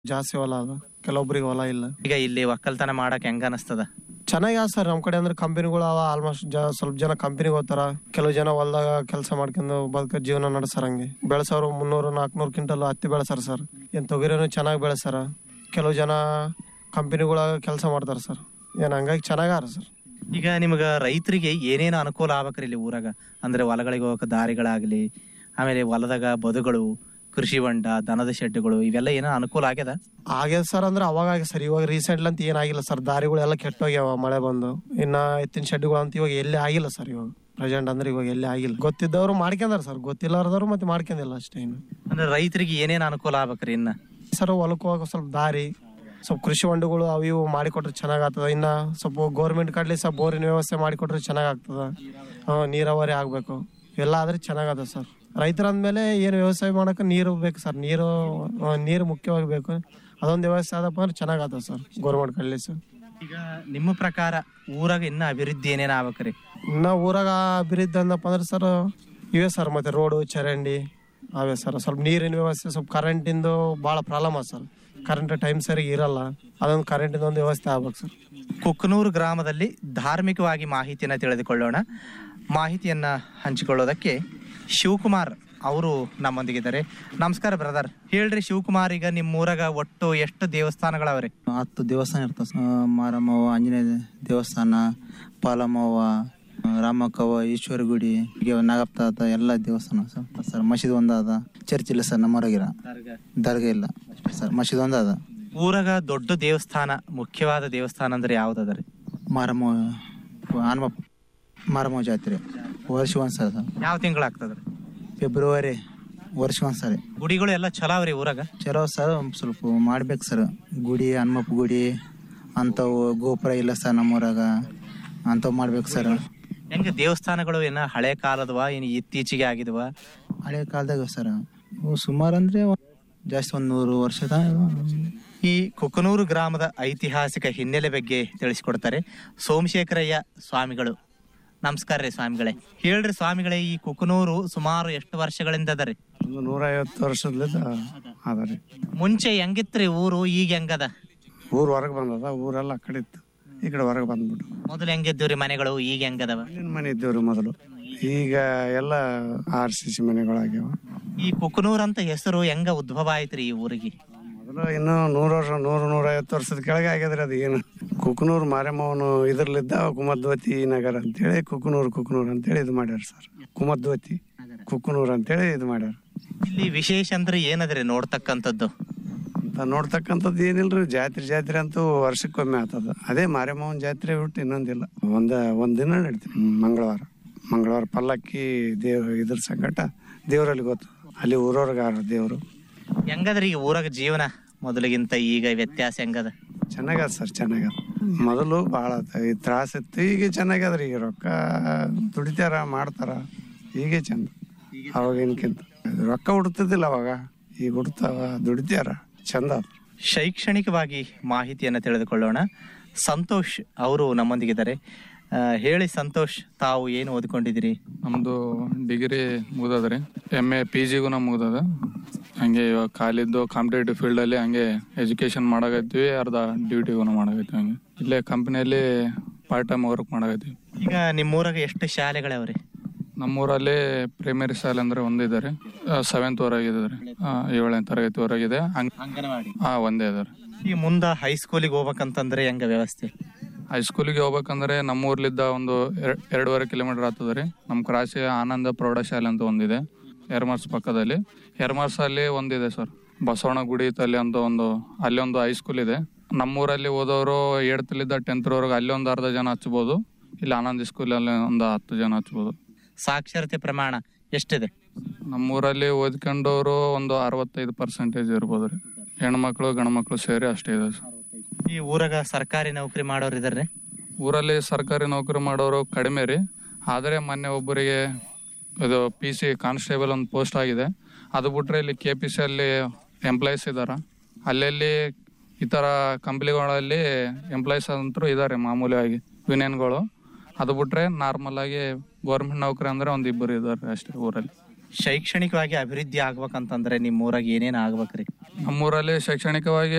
ಜಾಸ್ತಿ ಹೊಲ ಅದ ಕೆಲವೊಬ್ರಿಗೆ ಹೊಲ ಇಲ್ಲ ಈಗ ಇಲ್ಲಿ ಒಕ್ಕಲ್ತನ ಮಾಡಕ್ ಹೆಂಗ ಅನಸ್ತದ ಚೆನ್ನಾಗಿ ಆದ ಸರ್ ನಮ್ಮ ಕಡೆ ಅಂದ್ರೆ ಕಂಪನಿಗಳು ಅವ ಆಲ್ಮೋಸ್ಟ್ ಜ ಸ್ವಲ್ಪ ಜನ ಕಂಪನಿಗೆ ಹೋಗ್ತಾರ ಕೆಲವು ಜನ ಹೊಲ್ದಾಗ ಕೆಲಸ ಮಾಡ್ಕೊಂಡು ಬದುಕ ಜೀವನ ನಡೆಸಾರ ಹಂಗೆ ಬೆಳೆಸೋರು ಮುನ್ನೂರು ನಾಲ್ಕುನೂರು ಕ್ವಿಂಟಲ್ ಹತ್ತಿ ಬೆಳೆಸಾರ ಸರ್ ಏನ್ ತೊಗರಿನೂ ಚೆನ್ನಾಗಿ ಬೆಳೆಸಾರ ಕೆಲವು ಜನ ಕಂಪನಿಗಳಾಗ ಕೆಲಸ ಮಾಡ್ತಾರ ಸರ್ ಏನ್ ಹಂಗಾಗಿ ಚೆನ್ನಾಗಾರ ಸರ್ ಈಗ ನಿಮ್ಗ ರೈತರಿಗೆ ಏನೇನು ಅನುಕೂಲ ಆಗ್ಬೇಕ್ರಿ ಇಲ್ಲಿ ಊರಾಗ ಅಂದ್ರೆ ಹೊಲಗಳಿಗೆ ಹೋಗಕ್ಕೆ ದಾರಿಗಳಾಗ್ಲಿ ಆಮೇಲೆ ಹೊಲದಾಗ ಬದುಗಳು ಕೃಷಿ ಹೊಂಡ ದನದ ಶೆಡ್ಗಳು ಇವೆಲ್ಲ ಏನೋ ಅನುಕೂಲ ಆಗ್ಯದ ಆಗ್ಯದ ಸರ್ ಅಂದ್ರೆ ಅವಾಗ ಆಗ್ಯದ ಸರ್ ಇವಾಗ ರೀಸೆಂಟ್ಲಿ ಅಂತ ಏನಾಗಿಲ್ಲ ಸರ್ ದಾರಿಗಳೆಲ್ಲ ಕೆಟ್ಟೋಗ್ಯಾವ ಮಳೆ ಬಂದು ಇನ್ನ ಎತ್ತಿನ ಶೆಡ್ಗಳು ಅಂತ ಇವಾಗ ಎಲ್ಲಿ ಆಗಿಲ್ಲ ಸರ್ ಇವಾಗ ಪ್ರೆಸೆಂಟ್ ಅಂದ್ರೆ ಇವಾಗ ಎಲ್ಲಿ ಆಗಿಲ್ಲ ಗೊತ್ತಿದ್ದವರು ಮಾಡ್ಕೊಂಡಾರ ಸರ್ ಗೊತ್ತಿಲ್ಲಾರ್ದವ್ರು ಮತ್ತೆ ಮಾಡ್ಕೊಂಡಿಲ್ಲ ಅಷ್ಟೇ ಇನ್ನು ಅಂದ್ರೆ ರೈತರಿಗೆ ಏನೇನು ಅನುಕೂಲ ಆಗ್ಬೇಕ್ರಿ ಇನ್ನ ಸರ್ ಹೊಲಕ್ಕೆ ಹೋಗೋ ಸ್ವಲ್ಪ ದಾರಿ ಸ್ವಲ್ಪ ಕೃಷಿ ಹೊಂಡಗಳು ಅವು ಇವು ಮಾಡಿಕೊಟ್ರೆ ಚೆನ್ನಾಗಾಗ್ತದ ಇನ್ನ ಸ್ವಲ್ಪ ಗೌರ್ಮೆಂಟ್ ಕಡ್ಲಿ ಸ್ವಲ್ಪ ಬೋರಿನ ವ್ಯವಸ್ಥೆ ಮಾಡಿಕೊಟ್ರೆ ಚೆನ್ನಾಗಾಗ್ತದ ಹ್ಮ್, ನೀರಾವರಿ ಆಗ್ಬೇಕು ಎಲ್ಲ ಆದ್ರೆ ಚೆನ್ನಾಗದ ಸರ್ ರೈತರ ಅಂದ್ಮೇಲೆ ಏನು ವ್ಯವಸಾಯ ಮಾಡಕ್ಕೆ ನೀರು ಬೇಕು ಸರ್ ನೀರು ಆ, ನೀರು ಮುಖ್ಯವಾಗಿ ಬೇಕು ಅದೊಂದು ವ್ಯವಸ್ಥೆ ಆದಪ್ಪ ಅಂದ್ರೆ ಚೆನ್ನಾಗದ ಸರ್ ಗೌರ್ಮೆಂಟ್ ಕಡ್ಲಿ ಸರ್ ಈಗ ನಿಮ್ಮ ಪ್ರಕಾರ ಊರಾಗ ಇನ್ನ ಅಭಿವೃದ್ಧಿ ಏನೇನು ಆಗ್ಬೇಕ್ರಿ ಇನ್ನ ಊರಾಗ ಅಭಿವೃದ್ಧಿ ಅಂದಪ್ಪ ಅಂದ್ರೆ ಸರ್ ಇವೆ ಸರ್ ಮತ್ತೆ ರೋಡು ಚರಂಡಿ ಅವೇ ಸರ್ ಸ್ವಲ್ಪ ನೀರಿನ ವ್ಯವಸ್ಥೆ ಸ್ವಲ್ಪ ಕರೆಂಟಿಂದು ಭಾಳ ಪ್ರಾಬ್ಲಮ್ ಅದ ಸರ್ ಕರೆಂಟ್ ಟೈಮ್ ಸರಿ ಇರಲ್ಲ ಅದೊಂದು ಕರೆಂಟಿಂದ ಒಂದು ವ್ಯವಸ್ಥೆ ಆಗ್ಬೇಕು ಸರ್ ಕುಕ್ಕನೂರು ಗ್ರಾಮದಲ್ಲಿ ಧಾರ್ಮಿಕವಾಗಿ ಮಾಹಿತಿಯನ್ನ ತಿಳಿದುಕೊಳ್ಳೋಣ ಮಾಹಿತಿಯನ್ನ ಹಂಚಿಕೊಳ್ಳೋದಕ್ಕೆ ಶಿವಕುಮಾರ್ ಅವರು ನಮ್ಮೊಂದಿಗಿದ್ದಾರೆ ನಮಸ್ಕಾರ ಬ್ರದರ್ ಹೇಳ್ರಿ ಶಿವಕುಮಾರ್ ಈಗ ನಿಮ್ಮ ಊರಾಗ ಒಟ್ಟು ಎಷ್ಟು ದೇವಸ್ಥಾನಗಳವ್ರಿ ಹತ್ತು ದೇವಸ್ಥಾನ ಇರ್ತಾವ ಸರ್. ಆ, ಮಾರಮ್ಮವ್ವ ಆಂಜನೇಯ ದೇವಸ್ಥಾನ ಪಾಲಮ್ಮವ್ವ ಆ, ರಾಮಕ್ಕವ್ವ ಈಶ್ವರ ಗುಡಿ ಹೀಗೆ ನಾಗಪ್ಪ ತಾತ ಎಲ್ಲ ದೇವಸ್ಥಾನ ಸರ್ ಸರ್ ಮಸೀದ್ ಒಂದ್ ಅದ ಚರ್ಚ್ ಇಲ್ಲ ಸರ್ ನಮ್ಮೊರಗಿರ ದರ್ಗಾ ಇಲ್ಲ ಅಷ್ಟೇ ಸರ್ ಮಸೀದ್ ಒಂದ್ ಅದ ಊರಾಗ ದೊಡ್ಡ ದೇವಸ್ಥಾನ ಮುಖ್ಯವಾದ ದೇವಸ್ಥಾನ ಅಂದ್ರೆ ಯಾವ್ದದ್ರಿ ಮಾರಮ್ಮ ಹನುಮಪ್ಪ ಮಾರಮ್ಮ ಜಾತ್ರೆ ವರ್ಷ ಒಂದ್ ಸಲ ಸರ್ ಯಾವ ತಿಂಗಳಾಗ್ತದ್ರಿ ಫೆಬ್ರವರಿ ವರ್ಷ ಒಂದ್ ಸರಿ ಗುಡಿಗಳು ಎಲ್ಲ ಚಲೋ ಅವ್ರಿ ಊರಾಗ ಚಲೋ ಸರ್ ಒಂದ್ ಸ್ವಲ್ಪ ಮಾಡ್ಬೇಕು ಸರ್ ಗುಡಿ ಹನುಮಪ್ಪ ಗುಡಿ ಅಂಥವು ಗೋಪುರ ಇಲ್ಲ ಸರ್ ನಮ್ಮೂರಾಗ ಅಂಥವು ಮಾಡ್ಬೇಕು ಸರ್ ಹೆಂಗ ದೇವಸ್ಥಾನಗಳು ಏನ ಹಳೆ ಕಾಲದವ ಏನ್ ಇತ್ತೀಚೆಗೆ ಆಗಿದ್ವ ಹಳೆ ಕಾಲದಾಗ ಸರ್ ಇವು ಸುಮಾರು ಅಂದ್ರೆ ಒಂದ್- ಜಾಸ್ತಿ ಒಂದು ನೂರು ವರ್ಷದ ಈ ಕುಕನೂರು ಗ್ರಾಮದ ಐತಿಹಾಸಿಕ ಹಿನ್ನೆಲೆ ಬಗ್ಗೆ ತಿಳಿಸಿಕೊಡ್ತಾರೆ ಸೋಮಶೇಖರಯ್ಯ ಸ್ವಾಮಿಗಳು ನಮಸ್ಕಾರ ರೀ ಸ್ವಾಮಿಗಳೇ ಹೇಳ್ರಿ ಸ್ವಾಮಿಗಳೇ ಈ ಕುಕನೂರು ಸುಮಾರು ಎಷ್ಟು ವರ್ಷಗಳಿಂದ ಅದರಿ ಒಂದು ನೂರೈವತ್ತು ವರ್ಷದಿಂದ ಅದ ರೀ ಮುಂಚೆ ಹೆಂಗಿತ್ರಿ ಊರು ಈಗ ಹೆಂಗದ ಊರ್ ಹೊರಗೆ ಬಂದದ ಊರೆಲ್ಲ ಆ ಕಡೆ ಇತ್ತು ಈ ಕಡೆ ಹೊರಗೆ ಬಂದ್ಬಿಟ್ಟು ಮೊದಲು ಹೆಂಗಿದ್ದೀವ್ರಿ ಮನೆಗಳು ಈಗ ಹೆಂಗದವ ಮಣ್ಣಿನ ಮನೆ ಇದ್ದೇವ್ರಿ ಮೊದಲು ಈಗ ಎಲ್ಲ ಆರ್ ಸಿ ಸಿ ಮನೆಗಳಾಗ್ಯಾವ ಈ ಕುಕನೂರ್ ಅಂತ ಹೆಸರು ಹೆಂಗ ಉದ್ಭವ ಆಯ್ತ್ರಿ ಈ ಊರಿಗೆ ಮೊದಲು ಇನ್ನು ನೂರು ವರ್ಷ ನೂರು ನೂರೈವತ್ತು ವರ್ಷದ ಕೆಳಗೆ ಆಗ್ಯದ್ರಿ ಅದು ಏನು ಕುಕನೂರು ಮಾರಮ್ಮವನು ಇದ್ರಲ್ಲಿದ್ದ ಕುಮದ್ವತಿ ನಗರ ಅಂತೇಳಿ ಕುಕನೂರು ಕುಕನೂರು ಅಂತೇಳಿ ಇದು ಮಾಡ್ಯಾರ ಸರ್ ಕುಮದ್ವತಿ ಕುಕನೂರು ಅಂತೇಳಿ ಇದು ಮಾಡ್ಯಾರ ಇಲ್ಲಿ ವಿಶೇಷ ಅಂದ್ರೆ ಏನದ್ರಿ ನೋಡ್ತಕ್ಕಂಥದ್ದು ಅಂತ ನೋಡ್ತಕ್ಕಂಥದ್ದು ಏನಿಲ್ರಿ ಜಾತ್ರೆ ಜಾತ್ರೆ ಅಂತೂ ವರ್ಷಕ್ಕೊಮ್ಮೆ ಆಗ್ತದ ಅದೇ ಮಾರಮ್ಮವನ ಜಾತ್ರೆ ಬಿಟ್ಟು ಇನ್ನೊಂದಿಲ್ಲ ಒಂದ ಒಂದ್ ದಿನ ನಡೀತೀವಿ ಮಂಗಳವಾರ ಮಂಗಳವಾರ ಪಲ್ಲಕ್ಕಿ ದೇವ್ ಇದ್ರ ಸಂಕಟ ದೇವರಲ್ಲಿ ಗೊತ್ತು ಅಲ್ಲಿ ಊರವ್ರಿಗಾರ ದೇವರು ಹೆಂಗದ್ರಿ ಈ ಊರಾಗ ಜೀವನ ಮೊದಲಿಗಿಂತ ಈಗ ವ್ಯತ್ಯಾಸ ಹೆಂಗದ ಚೆನ್ನಾಗದ ಸರ್ ಚೆನ್ನಾಗದ ಮೊದಲು ಭಾಳ ಈ ತ್ರಾಸ ಇತ್ತು ಈಗ ಚೆನ್ನಾಗದ್ರಿ ಈಗ ರೊಕ್ಕ ದುಡಿತಾರ ಮಾಡ್ತಾರ ಹೀಗೆ ಚಂದ ಅವಾಗಿನ್ಕಿಂತ ರೊಕ್ಕ ಹುಡ್ತದಿಲ್ಲ ಅವಾಗ ಈಗ ಹುಡ್ತಾವ ದುಡಿತಾರ ಚಂದ ಅದ ಶೈಕ್ಷಣಿಕವಾಗಿ ಮಾಹಿತಿಯನ್ನು ತಿಳಿದುಕೊಳ್ಳೋಣ ಸಂತೋಷ್ ಅವರು ನಮ್ಮೊಂದಿಗಿದ್ದಾರೆ ಆ, ಹೇಳಿ ಸಂತೋಷ್ ತಾವು ಏನು ಓದ್ಕೊಂಡಿದ್ದೀರಿ ನಮ್ಮದು ಡಿಗ್ರಿ ಮುಗ್ದದ್ರಿ ಎಮ್ ಎ ಪಿ ಜಿಗೂ ಮುಗ್ದದ ಹಂಗೆ ಇವಾಗ ಕಾಲಿದ್ದು ಕಾಂಪಿಟೇಟಿವ್ ಫೀಲ್ಡಲ್ಲಿ ಹಂಗೆ ಎಜುಕೇಶನ್ ಮಾಡಾಕತ್ತೀವಿ ಅರ್ಧ ಡ್ಯೂಟಿಗೂ ಮಾಡಾಕತ್ತೀವಿ ಹಂಗೆ ಇಲ್ಲೇ ಕಂಪ್ನಿಯಲ್ಲಿ ಪಾರ್ಟ್ ಟೈಮ್ ವರ್ಕ್ ಮಾಡಾಕತ್ತೀವಿ ಈಗ ನಿಮ್ಮೂರಾಗ ಎಷ್ಟು ಶಾಲೆಗಳವ್ರಿ ನಮ್ಮೂರಲ್ಲಿ ಪ್ರೈಮರಿ ಶಾಲೆ ಅಂದ್ರೆ ಒಂದಿದ್ದಾರೆ ಸೆವೆಂತ್ ವರೆಗಿದ್ದಾರೆ ಏಳನೇ ತರಗತಿವರೆಗಿದೆ ಹಂಗೆ ಅಂಗನವಾಡಿ ಹಾಂ ಒಂದೇ ಇದಾರೆ ಈ ಮುಂದ ಹೈಸ್ಕೂಲಿಗೆ ಹೋಗ್ಬೇಕಂತಂದ್ರೆ ಹೆಂಗ ವ್ಯವಸ್ಥೆ ಹೈಸ್ಕೂಲಿಗೆ ಹೋಗ್ಬೇಕಂದ್ರೆ ನಮ್ಮೂರ್ಲಿದ್ದ ಒಂದು ಎರ- ಎರಡೂವರೆ ಕಿಲೋಮೀಟರ್ ಆಗ್ತದೆ ರೀ ನಮ್ಮ ಕ್ರಾಸಿ ಆನಂದ ಪ್ರೌಢಶಾಲೆ ಅಂತ ಒಂದಿದೆ ಎರ್ಮಾರ್ಸ್ ಪಕ್ಕದಲ್ಲಿ ಎರ್ಮಾರ್ಸ್ ಅಲ್ಲಿ ಒಂದಿದೆ ಸರ್ ಬಸವಣ್ಣ ಗುಡಿ ತಲ್ಲಿ ಅಂತ ಒಂದು ಅಲ್ಲಿ ಒಂದು ಹೈಸ್ಕೂಲ್ ಇದೆ ನಮ್ಮೂರಲ್ಲಿ ಓದೋರು ಏಳ್ತಲಿದ್ದ ಟೆಂತ್ವರೆಗೆ ಅಲ್ಲಿ ಒಂದು ಅರ್ಧ ಜನ ಹಚ್ಬೋದು ಇಲ್ಲಿ ಆನಂದ್ ಸ್ಕೂಲಲ್ಲಿ ಒಂದು ಹತ್ತು ಜನ ಹಚ್ಬೋದು ಸಾಕ್ಷರತೆ ಪ್ರಮಾಣ ಎಷ್ಟಿದೆ ನಮ್ಮೂರಲ್ಲಿ ಓದ್ಕೊಂಡವರು ಒಂದು ಅರವತ್ತೈದು ಪರ್ಸೆಂಟೇಜ್ ಇರ್ಬೋದು ರೀ ಹೆಣ್ಮಕ್ಳು ಗಂಡ್ಮಕ್ಳು ಸೇರಿ ಅಷ್ಟೇ ಇದೆ ಸರ್ ಈ ಊರಾಗ ಸರ್ಕಾರಿ ನೌಕರಿ ಮಾಡೋರು ಇದಾರೆ ಊರಲ್ಲಿ ಸರ್ಕಾರಿ ನೌಕರಿ ಮಾಡೋರು ಕಡಿಮೆ ರೀ ಆದರೆ ಮೊನ್ನೆ ಒಬ್ಬರಿಗೆ ಇದು ಪಿ ಸಿ ಕಾನ್ಸ್ಟೇಬಲ್ ಒಂದು ಪೋಸ್ಟ್ ಆಗಿದೆ ಅದು ಬಿಟ್ರೆ ಇಲ್ಲಿ ಕೆ ಪಿ ಸಿ ಅಲ್ಲಿ ಎಂಪ್ಲಾಯೀಸ್ ಇದ್ದಾರೆ ಅಲ್ಲಲ್ಲಿ ಈ ಥರ ಕಂಪ್ನಿಗಳಲ್ಲಿ ಎಂಪ್ಲಾಯೀಸ್ ಅಂತೂ ಇದ್ದಾರೆ ಮಾಮೂಲಿಯಾಗಿ ಯೂನಿಯನ್ಗಳು ಅದು ಬಿಟ್ರೆ ನಾರ್ಮಲ್ ಆಗಿ ಗೌರ್ಮೆಂಟ್ ನೌಕರಿ ಅಂದ್ರೆ ಒಂದು ಇಬ್ಬರು ಇದ್ದಾರೆ ಅಷ್ಟೇ ಊರಲ್ಲಿ ಶೈಕ್ಷಣಿಕವಾಗಿ ಅಭಿವೃದ್ಧಿ ಆಗ್ಬೇಕಂತಂದ್ರೆ ನಿಮ್ಮ ಊರಾಗ ಏನೇನ್ ಆಗ್ಬೇಕ್ರಿ ನಮ್ಮೂರಲ್ಲಿ ಶೈಕ್ಷಣಿಕವಾಗಿ